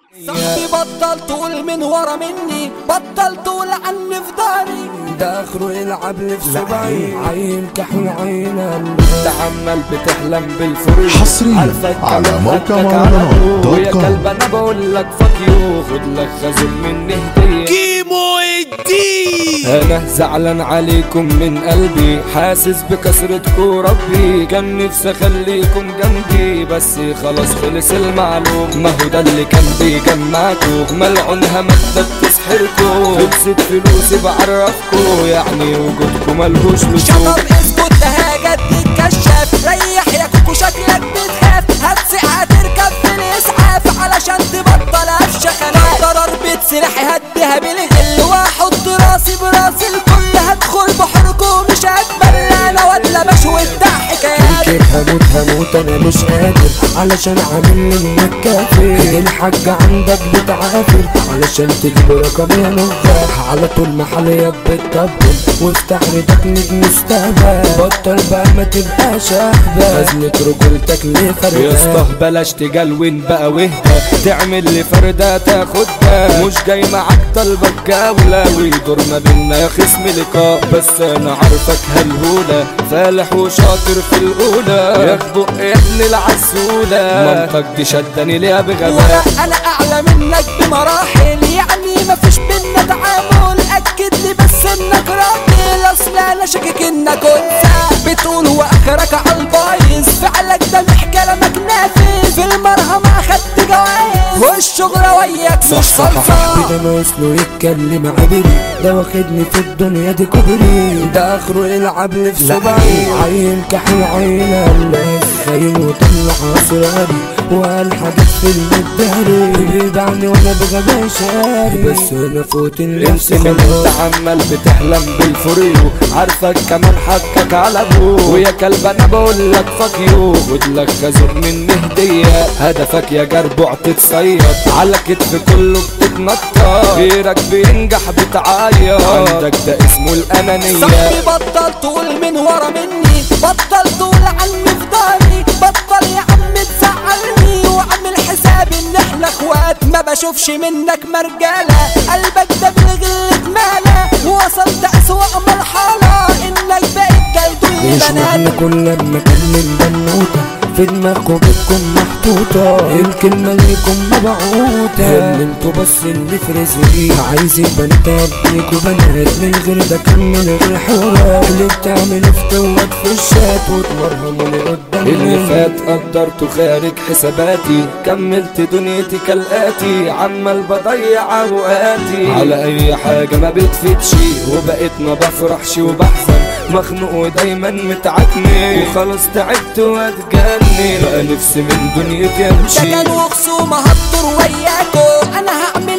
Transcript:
صاحبي بطل تقول من ورا مني بطل تقول عني في داري ده اخره يلعب لي في صبعي عين كحول عين انت عمال بتحلم بالفريق حصرياً عارفك على كمان موقع حكك مهرجانات على دوت يا كوم. كلب انا بقول لك فاك يو خد لك خازن مني هديه كيمو الدين انا زعلان عليكم من قلبي حاسس بكسرتكم ربي كان نفسي اخليكم جنبي بس خلاص خلص المعلوم ما هو ده اللي كان بيجمعكم ملعون همتنا بتسحركم خلصت فلوسي بعرفكم يعني وجودكم ملهوش لزوم شطر اسكت ده هاجت تتكشف ريح يا كوكو شكلك بتخاف هتسع هتركب في الاسعاف علشان تبطل افشخ انا ضرر بيت سلاحي هديها بالغل واحط راسي براس الكل هدخل بحركم مش هتبلى انا ولا بشوي بتاع حكايات كيف هموت هموت انا مش قادر علشان عامل انك كافر الحاج عندك بتعافر علشان تجيب رقم يا نجاح على طول محليك بتطبل وافتح ردك نجم مستهبل بطل بقى ما تبقاش اهبل ازمة رجولتك ليه فرقة يا اسطى بلاش تجلون بقى واهدى تعمل لي فردة تاخدها مش جاي معاك طلبك جولة ويدور ما بينا يا خصم لقاء بس انا عارفك هالهولة فالح وشاطر في الاولى يا بق يا ابن العسولة مامتك دي شدني ليها بغباء وانا انا اعلى منك بمراحل يعني مفيش بينا تعامل اكد لي بس انك راجل اصل انا شاكك انك انثى بتقول واخرك على البايظ فعلك ده مش كلامك نافذ في المرهم اخدت جوايز والشغل وياك مش صلصه ده ناقص له يتكلم عبري ده واخدني في الدنيا دي كوبري ده اخره يلعب لي في صبعي عين كحل عين الله خاين وطلع اسراري وقال حاجات في المداري بعيد عني وانا بغباء شاري بس انا فوت النفس انت عمال بتحلم بالفريو عارفك كمان حكك على ابوه ويا كلب انا بقول لك فاك يو خد لك خازوق مني هديه هدفك يا جربوع تتصيد على كتف كله بتتنطط غيرك بينجح بتعيط عندك ده اسمه الانانيه صاحبي بطل تقول من ورا مني بطل تقول عني في داري بطل يا عم تزعلني واعمل حسابي ان احنا اخوات ما بشوفش منك مرجالة قلبك ده بالغل مالة وصلت اسوأ مرحلة انك بقيت جلد ليش البنات معنى كل لما اكلم بنوتة في دماغكم بتكون محطوطة الكلمة ليكم مبعوتة اللي انتوا بس اللي في رزقي عايزين بنات اديكوا بنات من غير ده كان من غير حوارات اللي بتعمل افتوات في الشات وتمرهموني قدام اللي فات قدرته خارج حساباتي كملت دنيتي كالآتي عمال بضيع اوقاتي على اي حاجة ما بتفيدش وبقيت ما بفرحش وبحزن مخنوق ودايما متعكني وخلاص تعبت واتجنن بقى نفسي من دنيتي ده امشي كان وخصومة هتدور وياكو انا هعمل